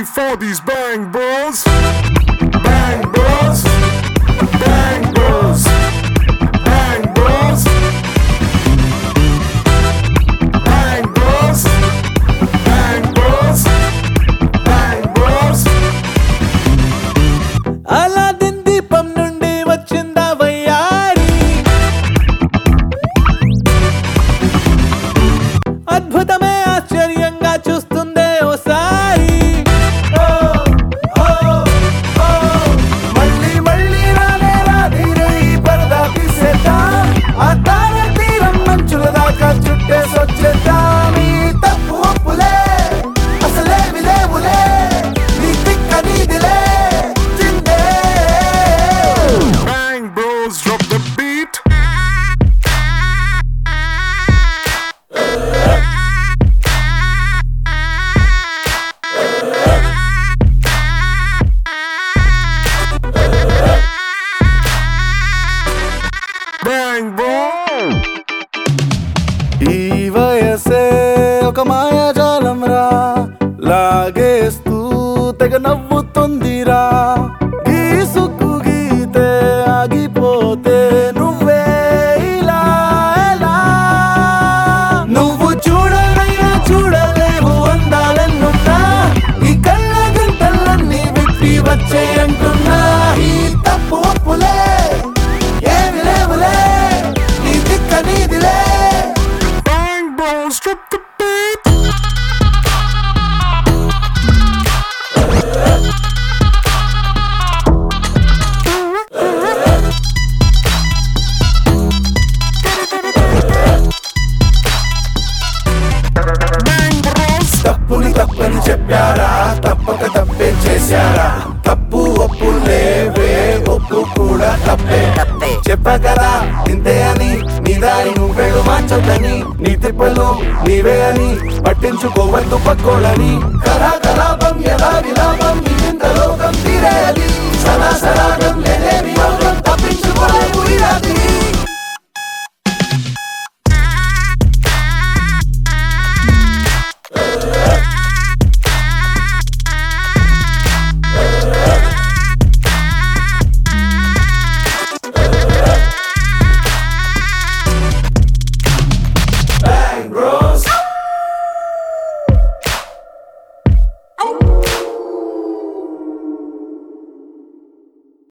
for these bang bros? Bang bros. Bang bros. Bang bros. Bang bros. Bang bros. Bang bros. Aladdin దీపం నుండి వచ్చిందా వయ్యారి అద్భుతమే ఆశ్చర్యంగా చూస్తుందే ఓసారి మళ్ళీ మళ్ళీ రానే రాధీరే ఈ పరదా తీసేద్దాం ఆ తార తీరం మంచుల దాకా చుట్టేసొచ్చేద్దాం ఈ తప్పు ఒప్పులే అసలేమి లేవులే నీ తిక్క నీదిలే చిందే Bang bros, drop the beat. Bang bro. ఈ వయసే ఒక మాయాజాలం రా లాగేస్తూ తెగ నవ్వుతుందిరా గీసుకు గీతే ఆగిపోతే నువ్వే ఇలా ఎలా నువ్వు చూడనైనా చూడలేవు అందాలన్నున్నా ఈ కళ్ళ గంటలన్నీ విప్పి వచ్చే అంటున్నా ఈ తప్పు ఒప్పులే ఏమి లేవులే నీ దిక్క నీదిలే Bang bros, drop the beat. Bang bros. తప్పుని తప్పని చెప్పారా తప్పక తప్పే చేశారా తప్పు ఒప్పు లేవే ఒప్పు కూడా తప్పే చెప్పా కదా ఇంతే అని నీ దారి నువ్వేడు మార్చొద్దని నీ తిప్పలు నీవే అని పట్టించుకోవద్దు పక్కోళ్ళని కళా కలాపం ఎలా విలా